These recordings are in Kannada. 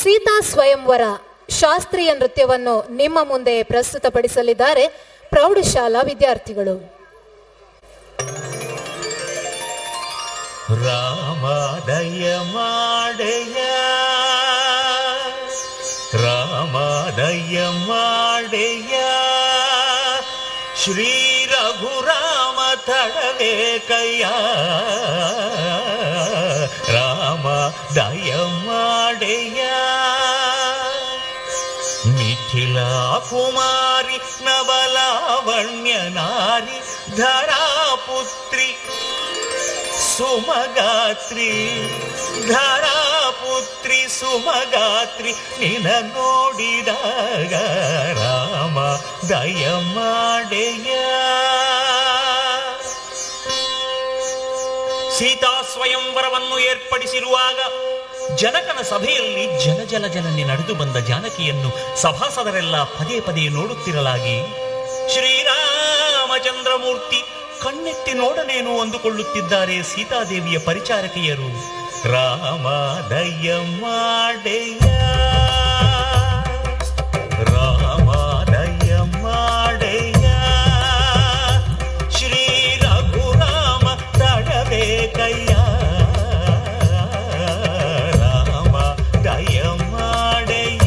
ಸೀತಾ ಸ್ವಯಂವರ ಶಾಸ್ತ್ರೀಯ ನೃತ್ಯವನ್ನು ನಿಮ್ಮ ಮುಂದೆ ಪ್ರಸ್ತುತಪಡಿಸಲಿದ್ದಾರೆ ಪ್ರೌಢಶಾಲಾ ವಿದ್ಯಾರ್ಥಿಗಳು ರಾಮದಯ ಮಾಡೆಯ ರಾಮದಯ ಮಾಡೆಯ ಶ್ರೀ ರಘುರಾಮ ತಡವೇ ಕಯ್ಯ ರಾಮ ದಯ ಮಾಡೆಯ ಮಿಥಿಲ ಕುಮಾರಿ ನವಲಾವಣ್ಯ ನಾರಿ ಧರಾಪುತ್ರಿ ಸುಮಗಾತ್ರಿ ಧರಾಪುತ್ರಿ ಸುಮಗಾತ್ರಿ ನಿನ ನೋಡಿದಾಗ ರಾಮ ದಯ ಮಾಡೆಯ ಸೀತಾ ಸ್ವಯಂವರವನ್ನು ಏರ್ಪಡಿಸಿರುವಾಗ ಜನಕನ ಸಭೆಯಲ್ಲಿ ಜಲ ಜಲ ಜನನಿ ನಡೆದು ಬಂದ ಜಾನಕಿಯನ್ನು ಸಭಾಸದರೆಲ್ಲ ಪದೇ ಪದೇ ನೋಡುತ್ತಿರಲಾಗಿ ಶ್ರೀರಾಮಚಂದ್ರಮೂರ್ತಿ ಕಣ್ಣೆತ್ತಿ ನೋಡಲೇನು ಅಂದುಕೊಳ್ಳುತ್ತಿದ್ದಾರೆ ಸೀತಾದೇವಿಯ ಪರಿಚಾರಕಿಯರು ರಾಮ ದಯ ಮಾಡೆಯ ರಾಮ ದಯ ಮಾಡೆಯ ಶ್ರೀ ರಘುರಾಮ ತಡಬೇಕಯ್ಯ ರಾಮ ದಯ ಮಾಡೆಯ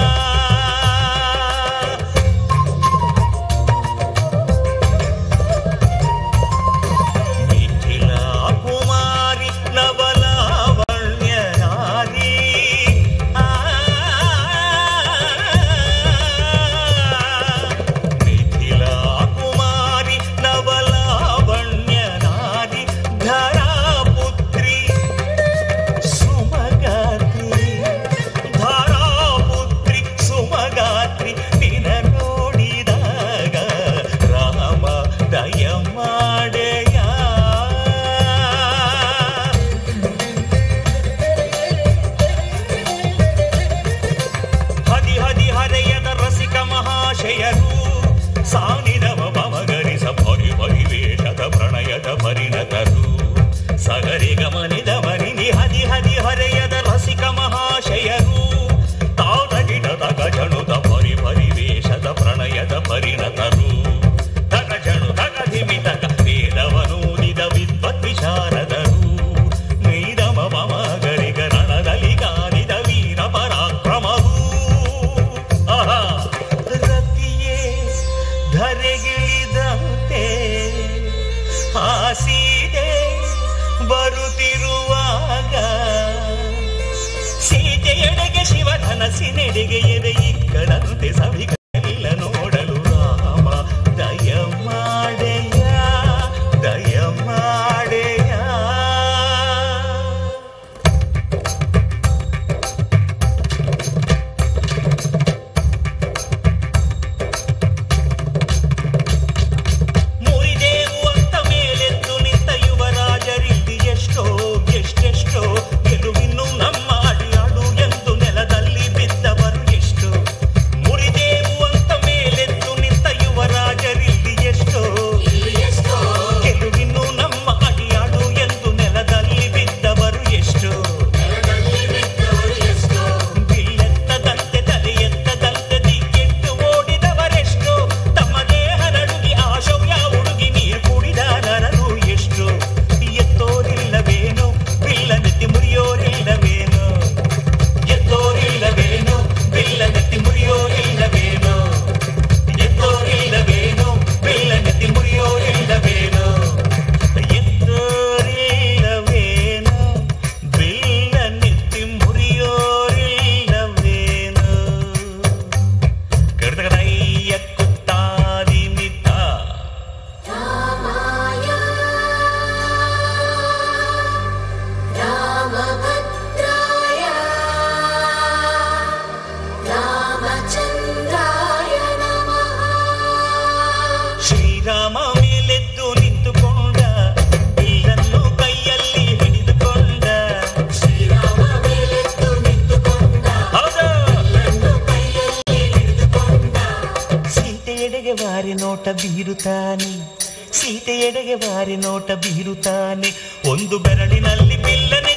ಮಿಥಿಲ ಕುಮಾರಿ ನವಲಾವಣ್ಯ ನಾರಿ ಆ ಮಿಥಿಲ ಕುಮಾರಿ ನವಲಾವಣ್ಯ ನಾರಿ ಧರಾಪುತ್ರಿ ಸುಮಗಾತ್ರಿ ಧಾರಾಪುತ್ರಿ ಸುಮಗಾತ್ರಿ ನಿನ ನೋಡಿದಾಗ ರಾಮ ದಯ ಮಾಡೆಯ ಹದಿ ಹದಿ ಹರೆಯದ ರಸಿಕ ಮಹಾಶಯರು ಸಾನಿದವ ಪಮಗರಿಸ ಪರಿ ಪರಿವೇಶದ ಪ್ರಣಯದ ಪರಿಣತರು ಸಗರಿ ಗಮನಿದ ಮನಿನಿ ಹದಿ ಹದಿ ಹರೆಯದ ರಸಿಕ ಮಹಾಶಯರು ತಾದಗಿಡದ ಗಜಣುದ ಪರಿ ಪರಿವೇಶದ ಪ್ರಣಯದ ಪರಿಣತರು ತಗ ಜಣು ತಗ ಧಿಮಿ ತಗ ವೇದವನೂದಿದ ವಿದ್ವತ್ ವಿಶಾರದರು ನೀರಮ ಮಮಗರಿಗ ರಣದಲ್ಲಿ ಕಾದಿದ ವೀರ ಪರಾಕ್ರಮವು ಆಹಾ ರತಿಯೇ ಧರೆಗಿಳಿದಂತೆ ಹಾಸಿದೆ ಬರುತ್ತಿರುವಾಗ ಸೀತೆಯೆಡೆಗೆ ಶಿವಧನಸಿನೆಡೆಗೆ ಎದೆ ಇಕ್ಕದಂತೆ ಸಭಿಗಲಿಲ್ಲ ನೋಡಲು ರಾಮ ದಯ ಮಾಡೆಯ ದಯ ಮಾಡೆಯ ಮುರಿದೇವು ಅಂತ ಮೇಲೆದ್ದು ನಿಂತ ಯುವರಾಜರಿಲ್ಲಿ ಎಷ್ಟೋ ಎಷ್ಟೆಷ್ಟೋ ಗೆಲುವಿನ್ನು ನಮ್ಮ ಅಡಿಯಾಡು ಎಂದು ನೆಲದಲ್ಲಿ ಬಿದ್ದವರು ಎಷ್ಟು ಮುರಿದೇವು ಅಂತ ಮೇಲೆದ್ದು ನಿಂತ ಯುವರಾಜರಿಲ್ಲಿ ಎಷ್ಟೋ ಗೆಲುವಿನ್ನು ನಮ್ಮ ಅಡಿಯಾಡು ಎಂದು ನೆಲದಲ್ಲಿ ಬಿದ್ದವರು ಎಷ್ಟು ಬಿಲ್ಲೆತ್ತದಂತೆ ತಲೆ ಎತ್ತದಂತೆ ದಿಕ್ಕೆಟ್ಟು ಓಡಿದವರೆಷ್ಟು ತಮ್ಮ ದೇಹ ನಡುಗಿ ಆ ಶೌರ್ಯ ಹುಡುಗಿ ನೀರು ಕುಡಿದ ನರರು ಎಷ್ಟು ಎತ್ತೋರಿಲ್ಲವೇನೋ ಬಿಲ್ಲ ನೆತ್ತಿ ಮುರಿಯೋರಿಲ್ಲವೇನೋ ಎತ್ತೋರಿಲ್ಲವೇನೋ ಬಿಲ್ಲ ನೆತ್ತಿ ಮುರಿಯೋರಿಲ್ಲವೇನೋ ಎತ್ತೋರಿಲ್ಲವೇನೋ ಬಿಲ್ಲ ನೆತ್ತಿ ಮುರಿಯೋರಿಲ್ಲವೇನೋ ಎತ್ತೋರಿಲ್ಲವೇನೋ ಬಿಲ್ಲ ನೆತ್ತಿ ಮುರಿಯೋರಿಲ್ಲವೇನೋ ಕರ್ತಕದಯ್ಯ ಕುತ್ತಾದಿ ಮಿತ್ತ रामभद्राय रामचन्द्राय नमः ಶ್ರೀರಾಮ ಮೇಲೆದ್ದು ನಿಂತುಕೊಂಡ ಬಿಲ್ಲನ್ನು ಕೈಯಲ್ಲಿ ಹಿಡಿದುಕೊಂಡ ಶ್ರೀರಾಮ ಮೇಲೆದ್ದು ನಿಂತುಕೊಂಡ ಹೌದು ನನ್ನು ಕೈಯಲ್ಲಿ ಹಿಡಿದುಕೊಂಡ ಸೀತೆಯೆಡೆಗೆ ವಾರಿ ನೋಟ ಬೀರುತ್ತಾನೆ ಸೀತೆಯೆಡೆಗೆ ವಾರಿ ನೋಟ ಬೀರುತ್ತಾನೆ ಒಂದು ಬೆರಳಿನಲ್ಲಿ ಬಿಲ್ಲನೆ